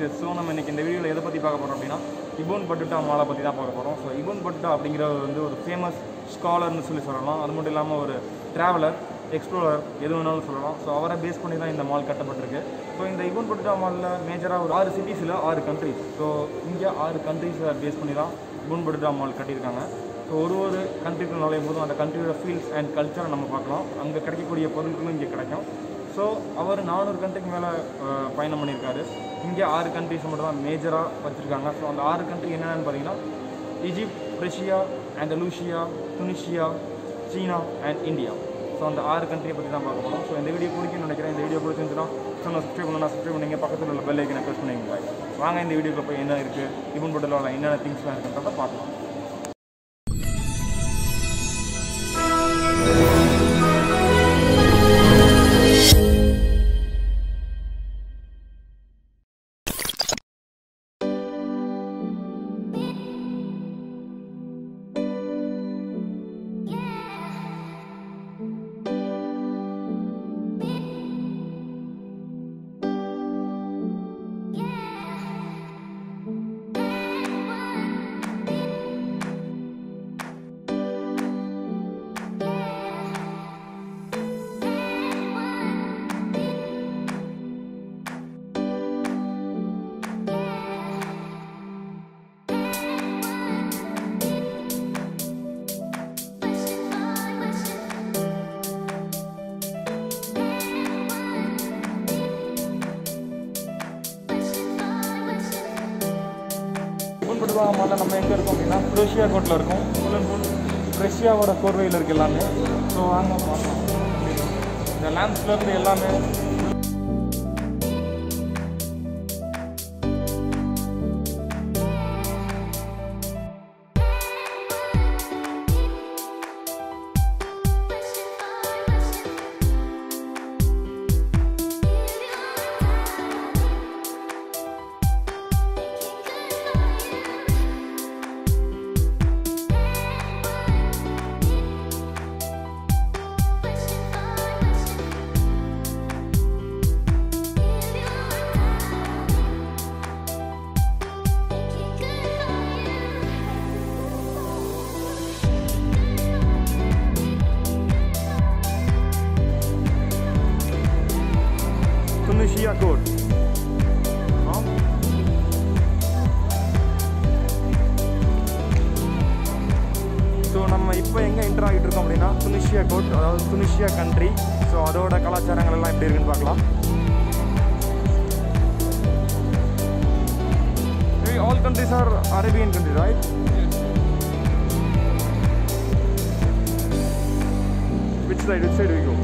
Yes so நம்ம இன்னைக்கு இந்த வீடியோவில் எதை பற்றி பார்க்க போகிறோம் அப்படின்னா இபோன் பட்டுட்டா மாலை பற்றி தான் பார்க்க போகிறோம் ஸோ இபோன் பட்டுட்டா அப்படிங்கிறவர் வந்து ஒரு ஃபேமஸ் ஸ்காலர்னு சொல்லி சொல்லலாம் அது மட்டும் இல்லாமல் ஒரு ட்ராவலர் எக்ஸ்ப்ளோரர் எது வேணாலும் சொல்லலாம் ஸோ அவரை பேஸ் பண்ணி தான் இந்த மால் கட்டப்பட்டிருக்கு ஸோ இந்த இபோன் பட்டுட்டா மாலில் மேஜராக ஒரு ஆறு சிட்டிஸில் ஆறு கண்ட்ரிஸ் ஸோ இங்கே ஆறு கண்ட்ரிஸை பேஸ் பண்ணி தான் இபோன் பட்டுட்டா மால் கட்டியிருக்காங்க ஸோ ஒரு ஒரு கண்ட்ரிக்குள்ள நுழையும் போதும் அந்த கண்ட்ரியோட ஃபீல்ஸ் அண்ட் கல்ச்சரை நம்ம பார்க்கலாம் அங்கே கிடைக்கக்கூடிய பொருட்களும் இங்கே கிடைக்கும் ஸோ அவர் நானூறு கண்ட்ரிக்கு மேலே பயணம் பண்ணியிருக்காரு இங்கே ஆறு கண்ட்ரிஸ் மட்டும் தான் மேஜராக வச்சுருக்காங்க ஸோ அந்த ஆறு கண்ட்ரி என்னென்னு பார்த்தீங்கன்னா ஈஜிப்ட் ரஷ்யா அண்டலூஷியா துனிஷியா சீனா அண்ட் இந்தியா ஸோ அந்த ஆறு கண்ட்ரியை பற்றி தான் பார்க்க போகிறோம் ஸோ இந்த வீடியோ பிடிக்கும்னு நினைக்கிறேன் இந்த வீடியோ பிடிச்சிருந்துச்சுன்னா ஸோ நான் சப்ஸ்கிரைப் பண்ணா சப்ஸ்கிரைப் பண்ணிங்க பக்கத்தில் உள்ள பெல் ஐக்கனை ப்ரெஸ் பண்ணிங்க வாங்க இந்த வீடியோக்கு போய் என்ன இருக்குது இவன் பட்டில் என்னென்ன திங்ஸ்லாம் இருக்குன்றதை பார்க்கலாம் புண்படுவா முதல்ல நம்ம எங்கே இருக்கோம் அப்படின்னா குரோஷியா கோட்டில் இருக்கோம் ஃபுல் அண்ட் ஃபுல் ரஷ்யாவோட கோர்வையில் இருக்குது எல்லாமே ஸோ வாங்க பார்க்கலாம் இந்த லேம்ப்ஸ்லேருந்து எல்லாமே துனிஷியா கோட் ஆ ஸோ நம்ம இப்போ எங்கே என்டர் ஆகிட்டு இருக்கோம் அப்படின்னா துனிஷியா கோட் அதாவது துனிஷியா கண்ட்ரி ஸோ அதோட கலாச்சாரங்கள் எல்லாம் எப்படி இருக்குன்னு பார்க்கலாம் Maybe all countries are Arabian countries, right? Which side? Which side we go?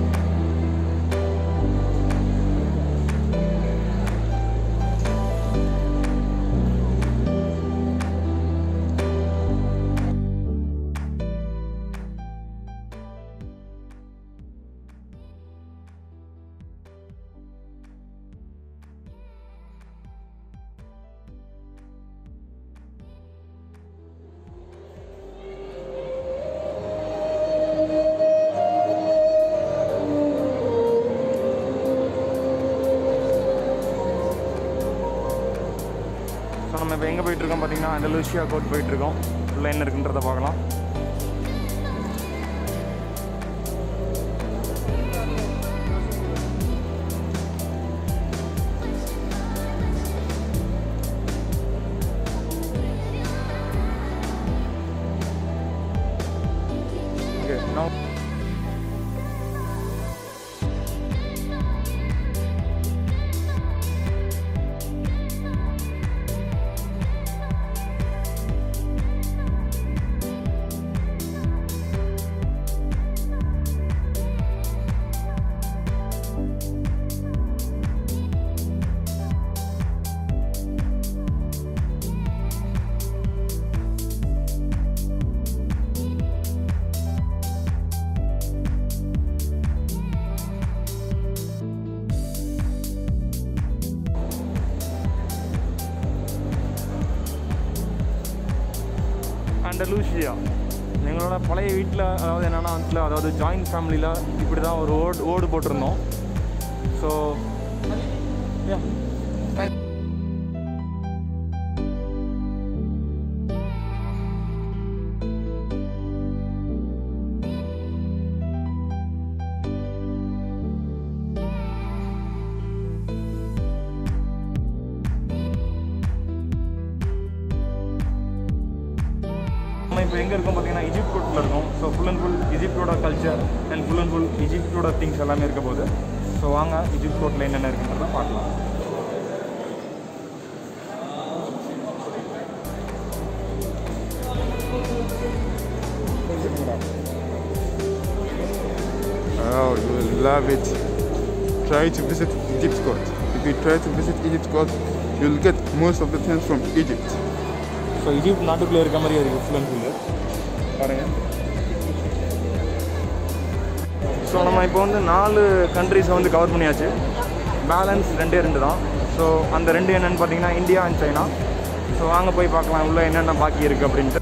So நம்ம இப்போ எங்கே போயிட்டுருக்கோம் பார்த்தீங்கன்னா அண்டலூஷியா கோட் போயிட்டுருக்கோம் உள்ள என்ன இருக்குன்றதை பார்க்கலாம் Okay, now அண்டலூஷியா எங்களோட பழைய வீட்டில் அதாவது என்னென்னா வீட்டில் அதாவது ஜாயிண்ட் ஃபேமிலியில் இப்படி தான் ஒரு ஓடு ஓடு போட்டிருந்தோம் ஸோ எங்கே இருக்கும் பார்த்தீங்கன்னா இஜிப்ட் கோட்டில் இருக்கும் ஸோ ஃபுல் அண்ட் ஃபுல் இஜிப்டோட culture and full and full இஜிப்டோட திங்ஸ் எல்லாமே இருக்க போகுது ஸோ வாங்க இஜிப்ட் கோட்டில் என்னென்ன இருக்குன்றத பார்க்கலாம் Oh, you will love it. Try to visit Egypt court. If you try to visit Egypt court, you'll get most of the things from Egypt. So Egypt நாட்டுக்குள்ளே இருக்க மாதிரி இருக்குது ஃபுல் அண்ட் ஃபுல்லு பாருங்கள் so நம்ம இப்போ வந்து நாலு கண்ட்ரிஸை வந்து கவர் பண்ணியாச்சு பேலன்ஸ் ரெண்டே ரெண்டு தான் ஸோ அந்த ரெண்டு என்னென்னு பார்த்தீங்கன்னா இந்தியா அண்ட் சைனா ஸோ வாங்க போய் பார்க்கலாம் உள்ள என்னென்ன பாக்கி இருக்குது அப்படின்ட்டு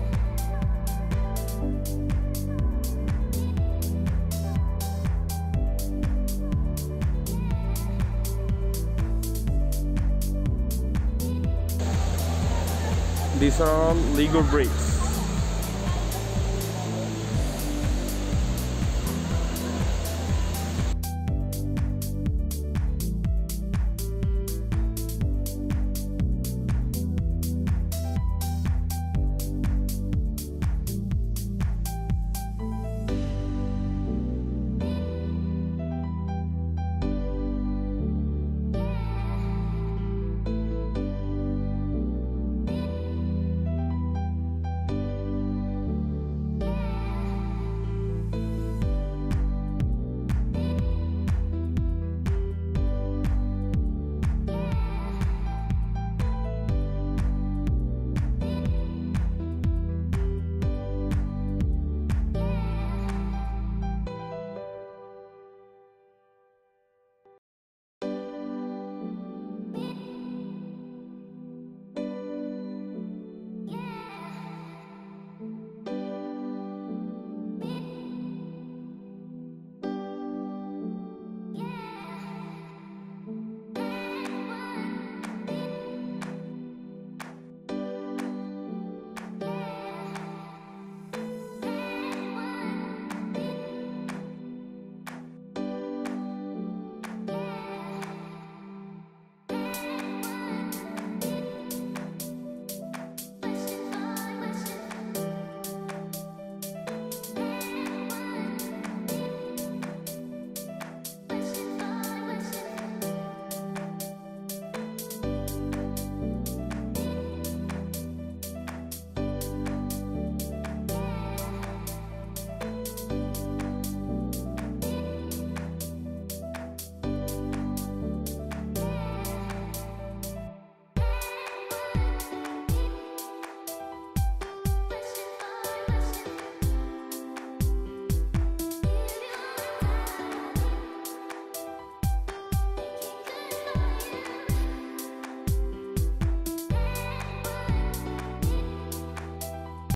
These are all legal bricks.